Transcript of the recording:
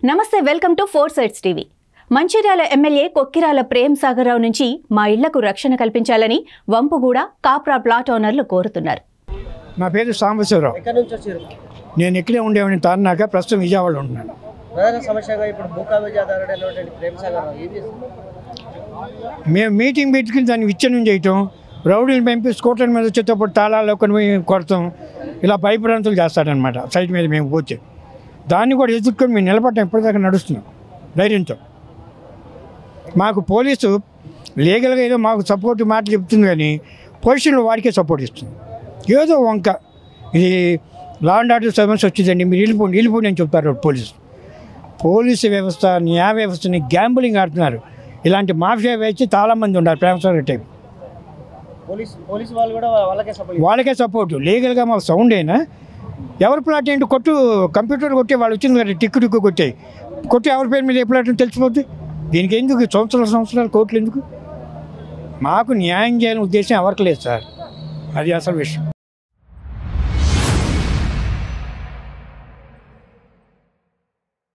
నమస్తే welcome to four sides TV Mancherial MLA Kokkirala Prem Sagar Rao నుంచి మా ఇళ్లకు రక్షణ కల్పించాలని వంపుగూడ కాప్రా ప్లాట్ ఓనర్లు కోరుతున్నారు నా పేరు సాంబశివరావు ఎక్కడి నుంచి వచ్చారు నేను ఇక్కడే ఉండేవాడిని తాన్నాక ప్రస్తుతం విజయవాడలో ఉంటున్నాను ప్రధాన సమస్యగా ఇప్పుడు భూ కబ్జాదారుడు అయినటువంటి ప్రేమ్ సాగర్ రావు ఏం చేస్తున్నారు మేము మీటింగ్ పెట్టుకుని దాన్ని విచ్ఛిన్నం చేయటం రౌడీని పంపి స్కూటర్ మీద వచ్చేటప్పుడు తాళాలు కొన్ని పోయి కొడతాం ఇలా భయభ్రాంతులు చేస్తాడనమాట సైట్ మీద మేము పోతే దాన్ని కూడా ఎదుర్కొని మేము నిలబడటం ఇప్పటిదాకా నడుస్తున్నాం ధైర్యంతో మాకు పోలీసు లీగల్గా ఏదో మాకు సపోర్ట్ మాట చెప్తుంది కానీ పొజిషన్లో వాడికే సపోర్ట్ ఇస్తుంది ఏదో వంక ఇది లా అండ్ ఆర్డర్ సమస్య వచ్చిందండి మీరు వెళ్ళిపోండి వెళ్ళిపోండి అని చెప్తారు పోలీసు పోలీసు వ్యవస్థ న్యాయ వ్యవస్థని గ్యాంబులింగ్ ఆడుతున్నారు ఇలాంటి మాఫియా వేచి చాలామంది ఉన్నారు ప్రేమసాగర్ టైప్ పోలీస్ పోలీస్ వాళ్ళు కూడా వాళ్ళకే సపోర్ట్ వాళ్ళకే సపోర్టు లీగల్గా మాకు సౌండ్ అయినా ఎవరి ప్లాట్ ఏంటి కొట్టు కంప్యూటర్ కొట్టే వాళ్ళు వచ్చింది కదా టిక్కు టిక్కు కొట్టాయి కొట్టి ఎవరి పేరు మీద ఏ ప్లాట్ అని తెలిసిపోద్ది దీనికి ఎందుకు సంవత్సరాల సంవత్సరాలు కోట్లు ఎందుకు మాకు న్యాయం చేయాలని ఉద్దేశం ఎవరికి లేదు సార్ అది అసలు విషయం